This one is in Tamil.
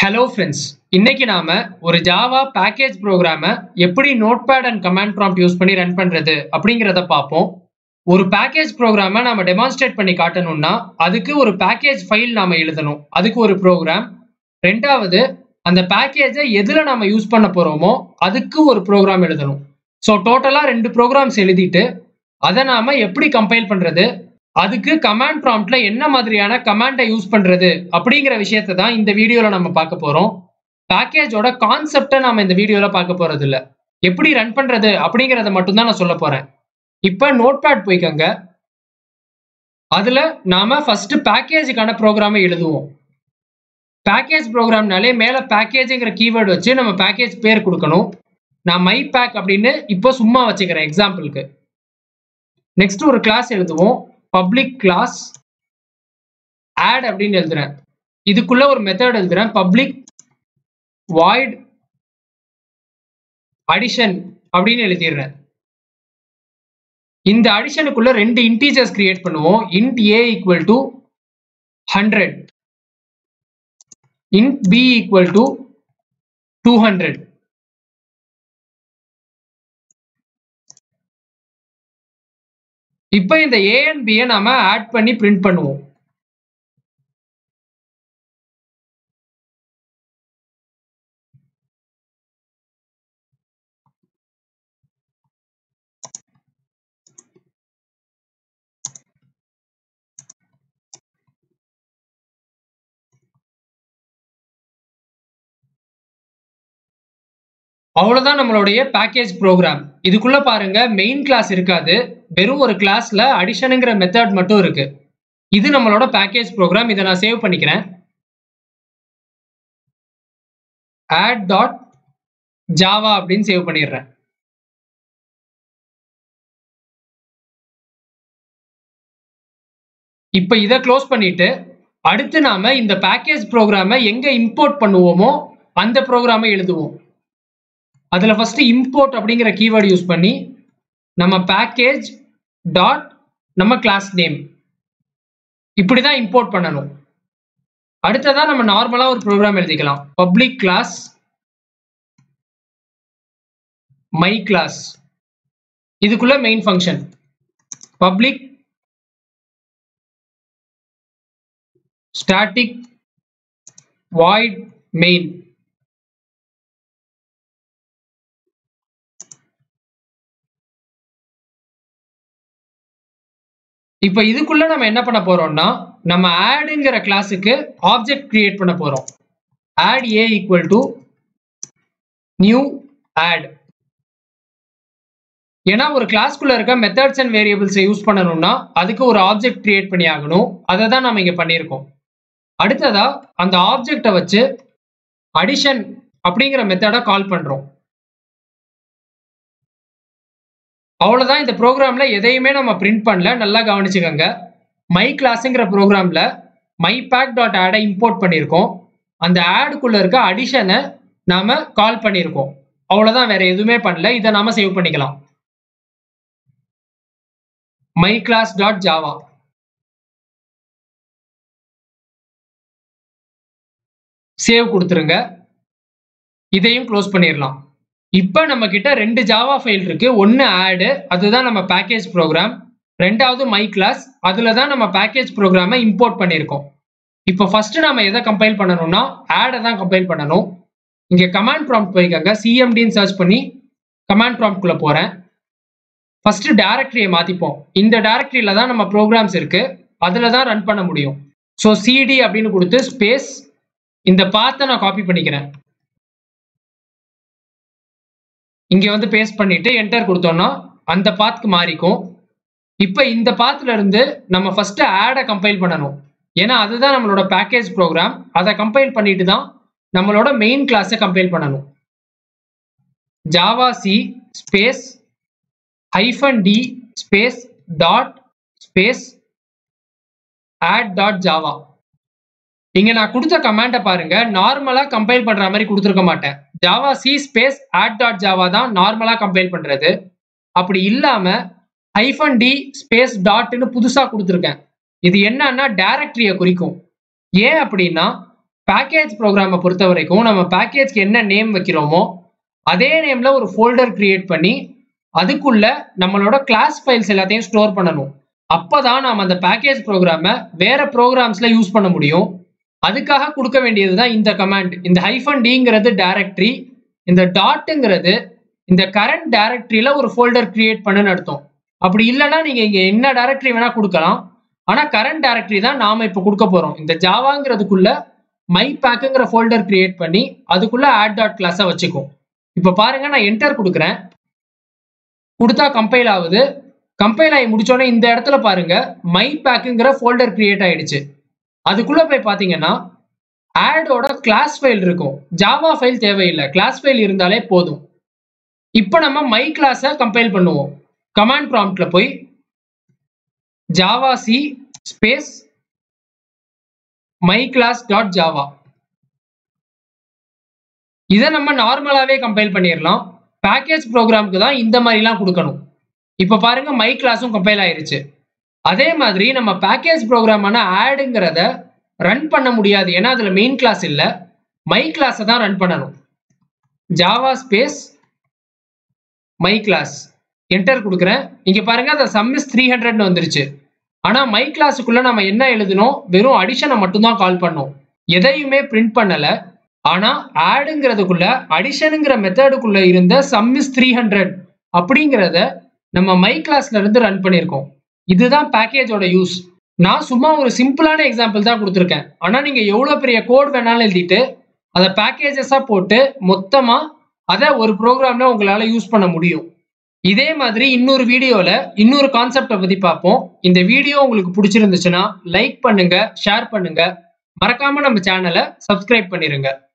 ஹலோ ஃப்ரெண்ட்ஸ் இன்னைக்கு நாம ஒரு ஜாவா பேக்கேஜ் ப்ரோக்ராமை எப்படி notepad and command prompt use பண்ணி ரன் பண்றது அப்படிங்கிறத பார்ப்போம் ஒரு பேக்கேஜ் ப்ரோக்ராமை நாம டெமான்ஸ்ட்ரேட் பண்ணி காட்டணும்னா அதுக்கு ஒரு பேக்கேஜ் ஃபைல் நாம எழுதணும் அதுக்கு ஒரு ப்ரோக்ராம் ரெண்டாவது அந்த பேக்கேஜை எதுல நாம யூஸ் பண்ண போறோமோ அதுக்கு ஒரு ப்ரோக்ராம் எழுதணும் ஸோ டோட்டலா ரெண்டு ப்ரோக்ராம்ஸ் எழுதிட்டு அதை நாம எப்படி கம்பைல் பண்றது அதுக்கு கமாண்ட் ப்ராம்ப்ட்ல என்ன மாதிரியான கமாண்டை யூஸ் பண்றது அப்படிங்கிற விஷயத்தை தான் இந்த வீடியோல நம்ம பார்க்க போறோம் பேக்கேஜோட கான்செப்டை நாம இந்த வீடியோல பார்க்க போறது இல்ல எப்படி ரன் பண்றது அப்படிங்கறத மட்டும் தான் நான் சொல்ல போறேன் இப்ப நோட்பேட் போய்க்கோங்க அதுல நாம ஃபர்ஸ்ட் பேக்கேஜுக்கான ப்ரோக்ராமை எழுதுவோம் பேக்கேஜ் ப்ரோக்ராம்னாலே மேல பேக்கேஜுங்கிற கீவேர்டு வச்சு நம்ம பேக்கேஜ் பேர் கொடுக்கணும் நான் மை பேக் அப்படின்னு இப்போ சும்மா வச்சுக்கிறேன் எக்ஸாம்பிளுக்கு நெக்ஸ்ட் ஒரு கிளாஸ் எழுதுவோம் பப்ளிக் கிளாஸ் ஆட் அப்படின்னு எழுதுறேன் இதுக்குள்ள ஒரு மெத்தட் எழுதுறேன் பப்ளிக் வாய்ட் அடிஷன் அப்படின்னு எழுதிடுறேன் இந்த அடிஷனுக்குள்ள ரெண்டு இன்டீஜர்ஸ் கிரியேட் பண்ணுவோம் int A equal to hundred int B equal to two hundred இப்போ இந்த ஏ அண்ட் பியை நாம ஆட் பண்ணி பிரிண்ட் பண்ணுவோம் அவ்வளவுதான் நம்மளுடைய பேக்கேஜ் ப்ரோக்ராம் இதுக்குள்ள பாருங்க மெயின் கிளாஸ் இருக்காது வெறும் ஒரு கிளாஸ்ல அடிஷனுங்கிற மெத்தட் மட்டும் இருக்கு இது நம்மளோட பேக்கேஜ் ப்ரோக்ராம் இதை நான் சேவ் பண்ணிக்கிறேன் ஆட் டாட் ஜாவா அப்படின்னு சேவ் பண்ணிடுறேன் இப்போ இதை க்ளோஸ் பண்ணிட்டு அடுத்து நாம இந்த பேக்கேஜ் ப்ரோக்ராமை எங்க இம்போர்ட் பண்ணுவோமோ அந்த ப்ரோக்ராமை எழுதுவோம் அதில் ஃபர்ஸ்ட் இம்போர்ட் அப்படிங்கிற கீவேர்டு யூஸ் பண்ணி நம்ம பேக்கேஜ் டாட் நம்ம கிளாஸ் நேம் இப்படி தான் இம்போர்ட் பண்ணணும் அடுத்ததான் நம்ம நார்மலாக ஒரு ப்ரோக்ராம் எழுதிக்கலாம் பப்ளிக் கிளாஸ் மை கிளாஸ் இதுக்குள்ள main function public static void main இப்போ இதுக்குள்ள நம்ம என்ன பண்ண போறோம்னா நம்ம ஆடுங்கிற கிளாஸுக்கு ஆப்ஜெக்ட் கிரியேட் பண்ண போறோம் add A equal to new add ஏன்னா ஒரு கிளாஸ்க்குள்ள இருக்க மெத்தட்ஸ் அண்ட் வேரியபிள்ஸை யூஸ் பண்ணணும்னா அதுக்கு ஒரு ஆப்ஜெக்ட் கிரியேட் பண்ணி ஆகணும் அதை தான் நம்ம இங்க பண்ணியிருக்கோம் அடுத்ததா அந்த ஆப்ஜெக்டை வச்சு அடிஷன் அப்படிங்கிற மெத்தடை கால் பண்றோம் அவ்வளோதான் இந்த ப்ரோக்ராம்ல எதையுமே நம்ம பிரிண்ட் பண்ணல நல்லா கவனிச்சுக்கோங்க மை கிளாஸுங்கிற ப்ரோக்ராம்ல மை பேக் டாட் ஆடை இம்போர்ட் பண்ணியிருக்கோம் அந்த ஆடுக்குள்ள இருக்க அடிஷனை நாம கால் பண்ணியிருக்கோம் அவ்வளோதான் வேற எதுவுமே பண்ணல இதை நாம சேவ் பண்ணிக்கலாம் my class dot Java save கொடுத்துருங்க இதையும் க்ளோஸ் பண்ணிடலாம் இப்போ நம்ம கிட்ட ரெண்டு ஜாவா ஃபைல் இருக்கு ஒன்று ஆடு அதுதான் நம்ம பேக்கேஜ் ப்ரோக்ராம் ரெண்டாவது மை கிளாஸ் அதில் தான் நம்ம பேக்கேஜ் ப்ரோக்ராமை இம்போர்ட் பண்ணியிருக்கோம் இப்போ ஃபர்ஸ்ட் நம்ம எதை கம்பைல் பண்ணணும்னா ஆடை தான் கம்பைல் பண்ணணும் இங்கே கமாண்ட் ப்ராம்ப்ட் போய்க்காங்க சிஎம்டின்னு சர்ச் பண்ணி கமாண்ட் ப்ராம்ப்ட்குள்ளே போகிறேன் ஃபர்ஸ்ட் டேரக்டரியை மாற்றிப்போம் இந்த டேரக்டரியில் தான் நம்ம ப்ரோக்ராம்ஸ் இருக்கு அதில் தான் ரன் பண்ண முடியும் ஸோ சிடி அப்படின்னு கொடுத்து ஸ்பேஸ் இந்த பாத்தை நான் காப்பி பண்ணிக்கிறேன் இங்க வந்து பேஸ்ட் பண்ணிட்டு என்டர் கொடுத்தோம்னா அந்த பாத்துக்கு மாறிக்கும் இப்போ இந்த பாத்துல இருந்து நம்ம ஃபர்ஸ்ட் ஆடை கம்பைல் பண்ணணும் ஏன்னா அதுதான் நம்மளோட பேக்கேஜ் ப்ரோக்ராம் அதை கம்பைல் பண்ணிட்டு தான் நம்மளோட மெயின் கிளாஸை கம்பைல் பண்ணணும் Java C space hyphen D space dot space add dot Java இங்க நான் கொடுத்த கமாண்டை பாருங்க நார்மலா கம்பைல் பண்ற மாதிரி கொடுத்துருக்க மாட்டேன் Java C space add dot Java தான் நார்மலா கம்பைல் பண்றது அப்படி இல்லாம ஹைஃபன் டி ஸ்பேஸ் டாட்னு புதுசா கொடுத்துருக்கேன் இது என்னன்னா டைரக்டரியை குறிக்கும் ஏன் அப்படின்னா பேக்கேஜ் ப்ரோக்ராமை பொறுத்த வரைக்கும் நம்ம பேக்கேஜ்க்கு என்ன நேம் வைக்கிறோமோ அதே நேம்ல ஒரு ஃபோல்டர் கிரியேட் பண்ணி அதுக்குள்ள நம்மளோட கிளாஸ் ஃபைல்ஸ் எல்லாத்தையும் ஸ்டோர் பண்ணணும் அப்பதான் நாம அந்த பேக்கேஜ் ப்ரோக்ராமை வேற ப்ரோக்ராம்ஸ்ல யூஸ் பண்ண முடியும் அதுக்காக கொடுக்க வேண்டியது தான் இந்த கமாண்ட் இந்த ஹைஃபன் டிங்கிறது டைரக்டரி இந்த டாட்டுங்கிறது இந்த கரண்ட் டைரக்டரியில ஒரு ஃபோல்டர் கிரியேட் பண்ணுன்னு அர்த்தம் அப்படி இல்லைன்னா நீங்க இங்க என்ன டைரக்டரி வேணா கொடுக்கலாம் ஆனா கரண்ட் டைரக்டரி தான் நாம இப்ப கொடுக்க போறோம் இந்த ஜாவாங்கிறதுக்குள்ள மை பேக்குங்கிற ஃபோல்டர் கிரியேட் பண்ணி அதுக்குள்ள ஆட் டாட் கிளாஸை வச்சுக்கும் இப்ப பாருங்க நான் என்டர் கொடுக்குறேன் கொடுத்தா கம்பைல் ஆகுது கம்பைல் ஆகி முடிச்சோடனே இந்த இடத்துல பாருங்க மை பேக்குங்கிற ஃபோல்டர் கிரியேட் ஆயிடுச்சு அதுக்குள்ள போய் பாத்தீங்கன்னா ஆடோட கிளாஸ் ஃபைல் இருக்கும் ஜாவா ஃபைல் தேவையில்லை கிளாஸ் ஃபைல் இருந்தாலே போதும் இப்போ நம்ம மை கிளாஸை கம்பைல் பண்ணுவோம் கமாண்ட் ப்ராம்ப்ட்ல போய் Java C space my class dot Java இதை நம்ம நார்மலாவே கம்பைல் பண்ணிடலாம் பேக்கேஜ் ப்ரோக்ராம்க்கு தான் இந்த மாதிரிலாம் கொடுக்கணும் இப்போ பாருங்க மை கிளாஸும் கம்பைல் ஆயிருச்சு அதே மாதிரி நம்ம பேக்கேஜ் ப்ரோக்ராமான ஆடுங்கிறத ரன் பண்ண முடியாது ஏன்னா அதுல மெயின் கிளாஸ் இல்லை மை கிளாஸை தான் ரன் பண்ணணும் Java space my class enter கொடுக்குறேன் இங்க பாருங்க அந்த சம் இஸ் த்ரீ ஹண்ட்ரட்னு வந்துருச்சு ஆனா மை கிளாஸுக்குள்ள நம்ம என்ன எழுதணும் வெறும் அடிஷனை மட்டும்தான் கால் பண்ணோம் எதையுமே பிரிண்ட் பண்ணல ஆனா ஆடுங்கிறதுக்குள்ள அடிஷனுங்கிற மெத்தடுக்குள்ள இருந்த சம் இஸ் த்ரீ ஹண்ட்ரட் அப்படிங்கிறத நம்ம மை கிளாஸ்ல இருந்து ரன் பண்ணியிருக்கோம் இதுதான் பேக்கேஜோட யூஸ் நான் சும்மா ஒரு சிம்பிளான எக்ஸாம்பிள் தான் கொடுத்துருக்கேன் ஆனா நீங்க எவ்வளவு பெரிய கோட் வேணாலும் எழுதிட்டு அதை பேக்கேஜஸா போட்டு மொத்தமா அதை ஒரு ப்ரோக்ராம்ல உங்களால யூஸ் பண்ண முடியும் இதே மாதிரி இன்னொரு வீடியோல இன்னொரு கான்செப்டை பத்தி பார்ப்போம் இந்த வீடியோ உங்களுக்கு பிடிச்சிருந்துச்சுன்னா லைக் பண்ணுங்க ஷேர் பண்ணுங்க மறக்காம நம்ம சேனலை சப்ஸ்கிரைப் பண்ணிருங்க